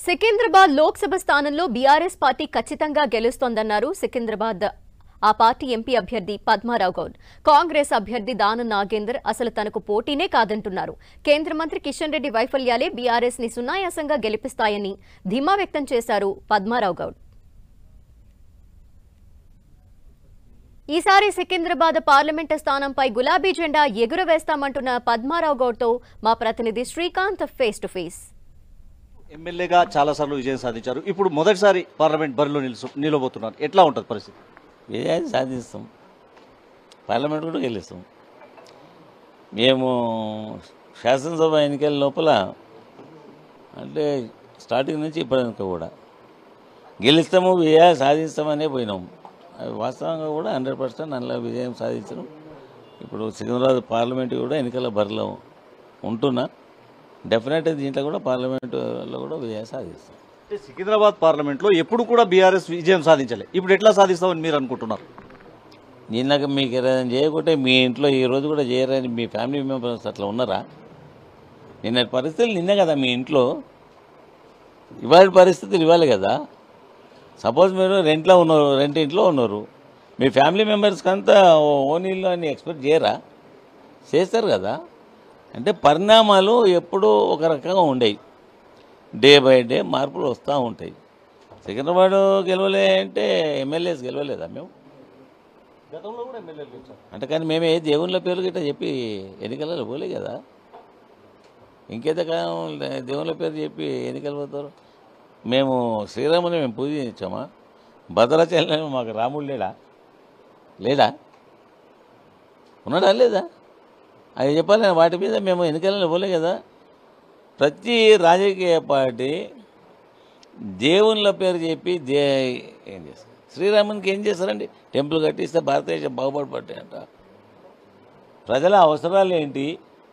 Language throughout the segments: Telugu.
సికింద్రాబాద్ లోక్సభ స్థానంలో బీఆర్ఎస్ పార్టీ ఖచ్చితంగా గెలుస్తోందన్నారు సికింద్రాబాద్ ఆ పార్టీ ఎంపీ అభ్యర్థి పద్మారావు గౌడ్ కాంగ్రెస్ అభ్యర్థి దానం నాగేందర్ అసలు తనకు పోటీనే కాదంటున్నారు కేంద్ర మంత్రి కిషన్ రెడ్డి వైఫల్యాలే బీఆర్ఎస్ ని సునాయాసంగా గెలిపిస్తాయని ధీమా వ్యక్తం చేశారు పద్మారావు గౌడ్ ఈసారి సికింద్రాబాద్ పార్లమెంటు స్థానంపై గులాబీ జెండా ఎగురవేస్తామంటున్న పద్మారావు గౌడ్తో మా ప్రతినిధి శ్రీకాంత్ ఫేస్ టు ఫేస్ ఎమ్మెల్యేగా చాలాసార్లు విజయం సాధించారు ఇప్పుడు మొదటిసారి పార్లమెంట్ బరిలో నిలుసు నిలబోతున్నారు ఎట్లా ఉంటుంది పరిస్థితి విజయాన్ని సాధిస్తాం పార్లమెంట్ కూడా గెలుస్తాం మేము శాసనసభ ఎన్నికల లోపల అంటే స్టార్టింగ్ నుంచి ఇప్పటిదాకా కూడా గెలుస్తాము విజయాలు సాధిస్తామనే పోయినాం అవి వాస్తవంగా కూడా హండ్రెడ్ పర్సెంట్ అందులో విజయం సాధించడం ఇప్పుడు సికింద్రాబాద్ పార్లమెంట్ కూడా ఎన్నికల బరిలో ఉంటున్నా డెఫినెట్గా దీంట్లో కూడా పార్లమెంటులో కూడా విజయం సాధిస్తాం అంటే సికింద్రాబాద్ పార్లమెంట్లో ఎప్పుడు కూడా బీఆర్ఎస్ విజయం సాధించలే ఇప్పుడు ఎట్లా సాధిస్తామని మీరు అనుకుంటున్నారు నిన్నక మీకు ఏదైనా చేయకుంటే మీ ఇంట్లో ఈ రోజు కూడా చేయరని మీ ఫ్యామిలీ మెంబర్స్ అట్లా ఉన్నారా నిన్న పరిస్థితులు నిన్నే కదా మీ ఇంట్లో ఇవాళ పరిస్థితులు ఇవ్వాలి కదా సపోజ్ మీరు రెంట్లో ఉన్నారు రెంట్ ఇంట్లో ఉన్నారు మీ ఫ్యామిలీ మెంబర్స్కి అంతా ఓన్ ఇల్లు అని ఎక్స్పెక్ట్ చేయరా చేస్తారు కదా అంటే పరిణామాలు ఎప్పుడూ ఒక రకంగా ఉండేవి డే బై డే మార్పులు వస్తూ ఉంటాయి సికింద్రాబాద్ గెలవలే అంటే ఎమ్మెల్యేస్ గెలవలేదా మేము గతంలో కూడా ఎమ్మెల్యేలు గెలిచారు అంటే కానీ మేమే దేవుళ్ళ పేర్లు గిట్ట చెప్పి ఎన్నికలలో పోలే కదా ఇంకేత కాలం దేవుళ్ళ పేరు చెప్పి ఎన్నికలు పోతారు మేము శ్రీరాముని మేము పూజించామా భద్రాచలం మాకు రాముడు లేడా లేడా ఉన్నాడా లేదా అది చెప్పాలి వాటి మీద మేము ఎన్నికలలో పోలే కదా ప్రతి రాజకీయ పార్టీ దేవుళ్ళ పేరు చెప్పి దే ఏం చేస్తారు శ్రీరామునికి ఏం చేస్తారండి టెంపుల్ కట్టిస్తే భారతదేశం బాగుపడిపట్టే అంట ప్రజల అవసరాలు ఏంటి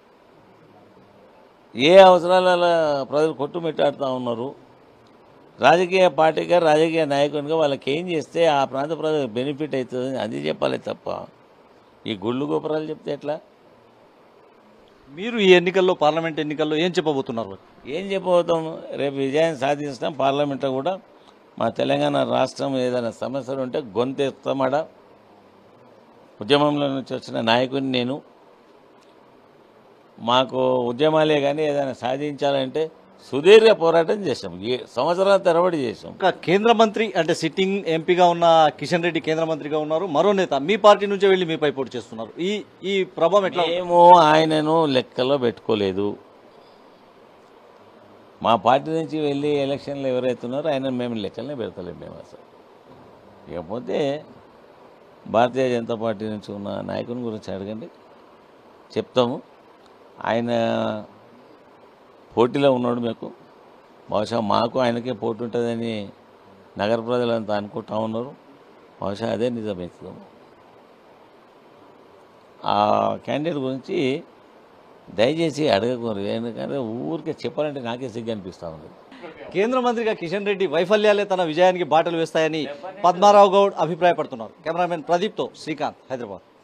ఏ అవసరాల ప్రజలు కొట్టుమిట్టాడుతూ ఉన్నారు రాజకీయ పార్టీగా రాజకీయ నాయకునిగా వాళ్ళకి ఏం చేస్తే ఆ ప్రాంత ప్రజలకు బెనిఫిట్ అవుతుంది అది చెప్పాలి తప్ప ఈ గుళ్ళు గోపురాలు చెప్తే ఎట్లా మీరు ఈ ఎన్నికల్లో పార్లమెంట్ ఎన్నికల్లో ఏం చెప్పబోతున్నారు ఏం చెప్పబోతాం రేపు విజయం సాధిస్తాం పార్లమెంట్లో కూడా మా తెలంగాణ రాష్ట్రం ఏదైనా సమస్యలు ఉంటే గొంతెస్తామడ ఉద్యమంలో నుంచి వచ్చిన నాయకుడిని నేను మాకు ఉద్యమాలే కానీ ఏదైనా సాధించాలంటే సుదీర్ఘ పోరాటం చేసాం ఏ సంవత్సరాల తరబడి చేసాం ఇంకా కేంద్ర మంత్రి అంటే సిట్టింగ్ ఎంపీగా ఉన్న కిషన్ రెడ్డి కేంద్ర మంత్రిగా ఉన్నారు మరో నేత మీ పార్టీ నుంచే వెళ్ళి మీపై పోటీ చేస్తున్నారు ఈ ఈ ప్రభావం ఎట్లా ఉంటుంది? మేము ఆయనను లెక్కలో పెట్టుకోలేదు మా పార్టీ నుంచి వెళ్ళి ఎలక్షన్లో ఎవరైతున్నారో ఆయన మేము లెక్కలనే పెడతలేము మేము అసలు ఇకపోతే భారతీయ జనతా పార్టీ నుంచి ఉన్న నాయకుని గురించి అడగండి చెప్తాము ఆయన పోటీలో ఉన్నాడు మీకు బహుశా మాకు ఆయనకే పోటీ ఉంటుందని నగర ప్రజలంతా అనుకుంటా ఉన్నారు బహుశా అదే నిజమవుతుంది ఆ క్యాండిడేట్ గురించి దయచేసి అడగకూడదు ఎందుకంటే ఊరికే చెప్పాలంటే నాకే సిగ్గు అనిపిస్తూ ఉంది కేంద్ర మంత్రిగా కిషన్ రెడ్డి వైఫల్యాలే తన విజయానికి బాటలు వేస్తాయని పద్మారావు గౌడ్ అభిప్రాయపడుతున్నారు కెమెరామెన్ ప్రదీప్తో శ్రీకాంత్ హైదరాబాద్